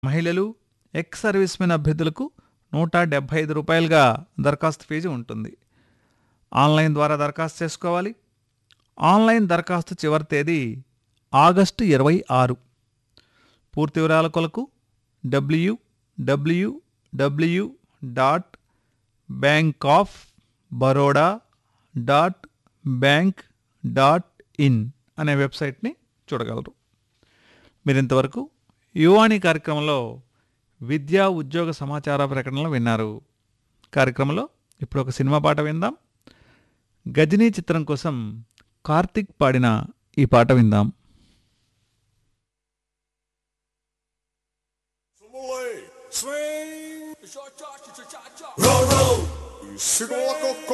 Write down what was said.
మహిళలు ex servicemen అభ్యర్థులకు నూట డెబ్బై ఐదు రూపాయలుగా దరఖాస్తు ఫీజు ఉంటుంది ఆన్లైన్ ద్వారా దరఖాస్తు చేసుకోవాలి ఆన్లైన్ దరఖాస్తు చివరి తేదీ ఆగస్టు ఇరవై ఆరు పూర్తి వివరాల కొరకు W W W dot bank of Baroda dot bank dot in అనే వెబ్సైట్ని చూడగలరు మీరు ఇంతవరకు యువాణి కార్యక్రమంలో విద్యా ఉద్యోగ సమాచార ప్రకటనలు విన్నారు కార్యక్రమంలో ఇప్పుడు ఒక సినిమా పాట విందాం గజనీ చిత్రం కోసం కార్తిక్ పాడిన ఈ పాట విందాం Swing. Roll, roll. Sigo ako